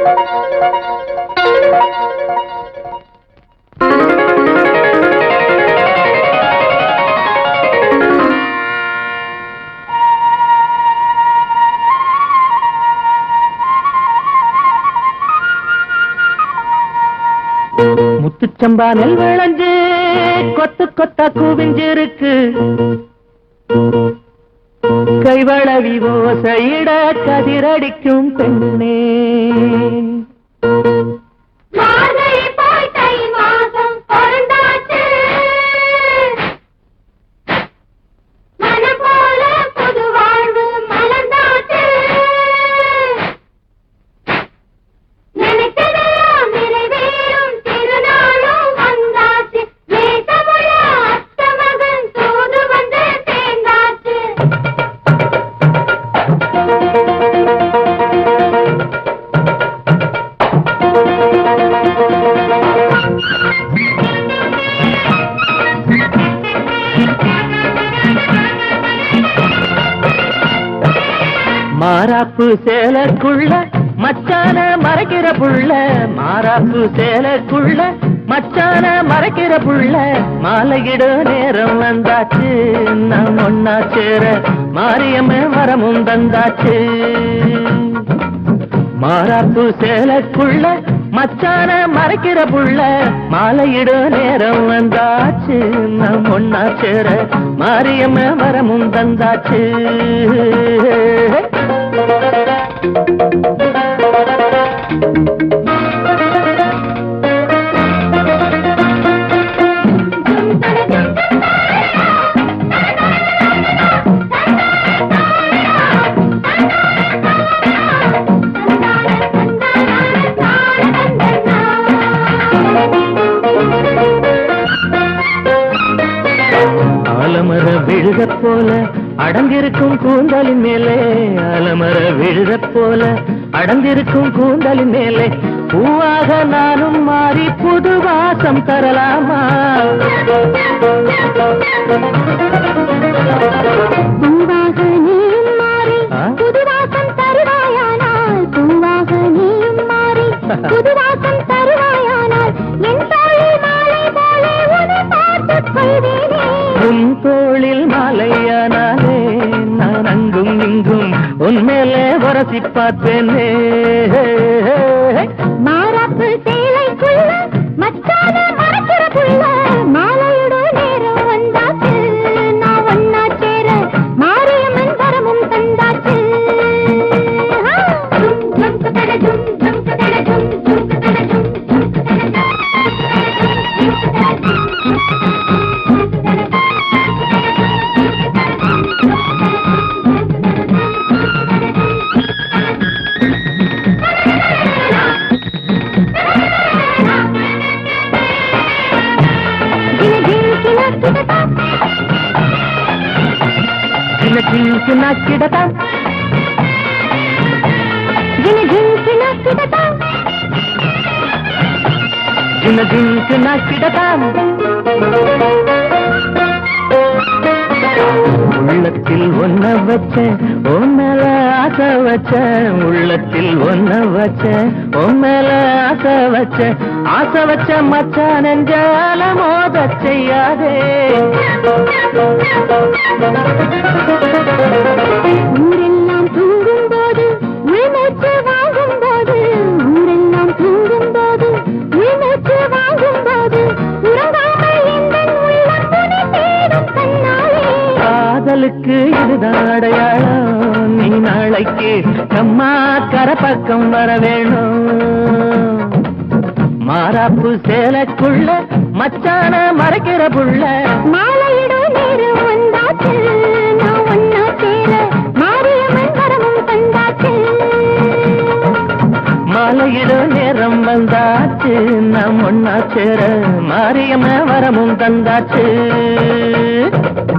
முத்துச்சம்பா நெல் விளைஞ்சு கொத்து கொத்தா குவிஞ்சிருக்கு கைவளவி ஓசையிட கதிரடிக்கும் பெண்ணே மார்கழி போய் தை மாசம் பிறந்தாச்சு. மனம் போல புது வாழ்வு மலர்ந்தாச்சு. நினைத்ததெல்லாம் நிறைவேறும் திருநாளும் வந்தாச்சு. நேசமுள்ள அத்த மகன் தூது வந்து சேர்ந்தாச்சு. மாறாப்பு சேலக்குள்ள மச்சான மறைக்கிற புள்ள மாறாப்பு சேலக்குள்ள மச்சான மறைக்கிற புள்ள மாலையிட நேரம் வந்தாச்சு நாம் ஒன்னா சேர மாரியம்ம வரமும் தந்தாச்சு மாறாப்பு சேலக்குள்ள மச்சான மறைக்கிற புள்ள மாலையிட நேரம் வந்தாச்சு நாம் ஒன்னா சேர மாரியம்ம வரமும் தந்தாச்சு ஆலமர விழுத போல அடங்கிருக்கும் கூந்தலின் மேலே ஆலமர விழுத போல அடங்கிருக்கும் கூந்தலின் மேலே பூவாக நானும் மாறி புது வாசம் தரலாமா பூவாக நீயும் மாறி ஆ? புதுவாசம் தருவாயானால் பூவாக நீயும் மாறி புதுவாசம் தருவாயானால் என் தோழி மாலை போலே உன்னை பார்த்துக் கொள்வேனே உன் தோளில் மாலையானாலே நான் அங்கும் இங்கும் உன் மேலே வரசி பார்ப்பேனே மாறாப்பு சேலைக்குள்ள மச்சான மறக்கிற புள்ள மாலையோட நேரம் வந்தாச்சு நான் ஒன்னா சேர மாரியம்மன் வரமும் தந்தாச்சு ஆ! ஜும் ஜும் கதட ஜும் ஜும் கதட ஜும் ஜும் கதட ஜும் ஜும் கதட ஜின ஜின்கின கிடதா சின்ன சின்ன கிடதா ஜின ஜின்கின கிடதா சின்ன சின்ன கிடதா உள்ளத்தில் ஒன்ன வச்ச உன் மேல ஆசை வச்ச உள்ளத்தில் ஒன்ன வச்ச உன் மேல ஆசை வச்ச ஆசை வச்ச மச்சான் நெஞ்சால மோத செய்யாதே ஊரெல்லாம் தூங்கும் போது உள்மூச்சு வாங்கும் போது ஊரெல்லாம் தூங்கும் போது உள்மூச்சு வாங்கும் போது உறங்காமல் எந்தன் உள்ளம் உன்னை தேடும் கண்ணாலே காதலுக்கு இதுதான் அடையாளம் நீ நாளைக்கு அம்மா கரப்பக்கம் வர வேணும் மாறாப்பு சேலைக்குள்ள மச்சான மறைக்கிற புள்ள மாலையிடும் நேரம் வந்தாச்சு நான் ஒன்னா சேர மாரியம்மன் வரமும் தந்தாச்சு மாலையிட நேரம் வந்தாச்சு நாம் ஒன்னா சேர மாரியம்ம வரமும் தந்தாச்சு